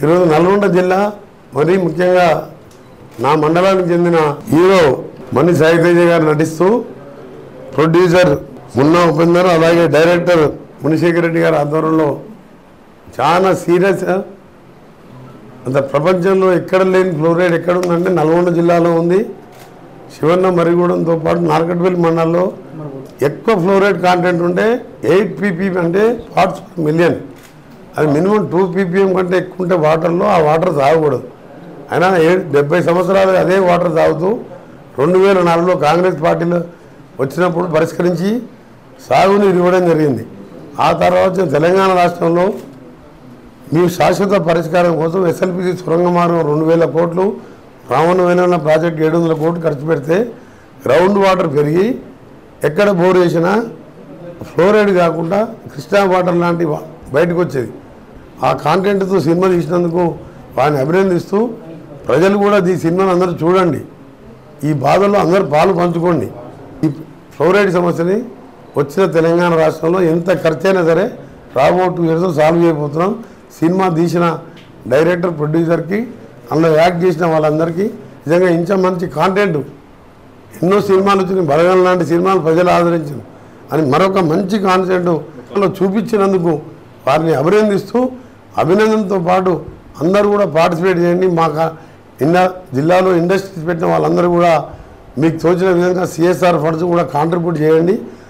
ఈరోజు నల్గొండ జిల్లా మరీ ముఖ్యంగా నా మండలానికి చెందిన హీరో మణి సాయితేజ గారు నటిస్తూ ప్రొడ్యూసర్ మున్నా ఉపేందర్ అలాగే డైరెక్టర్ మునిశేఖర్ రెడ్డి గారి ఆధ్వర్యంలో చాలా సీరియస్ అంత ప్రపంచంలో ఎక్కడ లేని ఫ్లోరైడ్ ఎక్కడ ఉందంటే నల్గొండ జిల్లాలో ఉంది శివన్న మరిగూడెంతో పాటు నార్కట్పల్లి మండలంలో ఎక్కువ ఫ్లోరైడ్ కాంటెంట్ ఉంటే ఎయిట్ పీపీఎం అంటే పార్ట్స్ పర్ మిలియన్ అది మినిమం టూ పీపీఎం కంటే ఎక్కువ ఉంటే వాటర్లో ఆ వాటర్ తాగకూడదు అయినా ఏ డెబ్బై సంవత్సరాలు అదే వాటర్ తాగుతూ రెండు వేల నాలుగులో కాంగ్రెస్ పార్టీలో వచ్చినప్పుడు పరిష్కరించి సాగునీరు ఇవ్వడం జరిగింది ఆ తర్వాత వచ్చిన తెలంగాణ రాష్ట్రంలో మీ శాశ్వత పరిష్కారం కోసం ఎస్ఎల్పిసి సొరంగ మార్గం రెండు వేల కోట్లు రావణ వేలన్న ప్రాజెక్ట్ ఏడు వందల కోట్లు ఖర్చు పెడితే గ్రౌండ్ వాటర్ పెరిగి ఎక్కడ బోర్ వేసినా ఫ్లోరైడ్ కాకుండా కృష్ణా వాటర్ లాంటి వా- బయటకు వచ్చేది ఆ కాంటెంట్తో సినిమా తీసినందుకు వారిని అభినందిస్తూ ప్రజలు కూడా ఈ సినిమాను అందరూ చూడండి ఈ బాధల్లో అందరూ పాలు పంచుకోండి ఈ ఫ్లోరైడ్ సమస్యని వచ్చిన తెలంగాణ రాష్ట్రంలో ఎంత ఖర్చైనా సరే రాబో టూ ఇయర్స్ సాల్వ్ చేయబోతున్నాం సినిమా తీసిన డైరెక్టర్ ప్రొడ్యూసర్కి అందులో యాక్ట్ చేసిన వాళ్ళందరికీ నిజంగా ఇంత మంచి కాంటెంట్ ఎన్నో సినిమాలు వచ్చినాయి బలగం లాంటి సినిమాలు ప్రజలు ఆదరించింది అని మరొక మంచి కాన్సెప్ట్ చూపించినందుకు వారిని అభినందిస్తూ అభినందనతో పాటు అందరూ కూడా పార్టిసిపేట్ చేయండి మా కా- ఇన్న జిల్లాలో ఇండస్ట్రీస్ పెట్టిన వాళ్ళందరూ కూడా మీకు తోచిన విధంగా సిఎస్ఆర్ ఫండ్స్ కూడా కాంట్రిబ్యూట్ చేయండి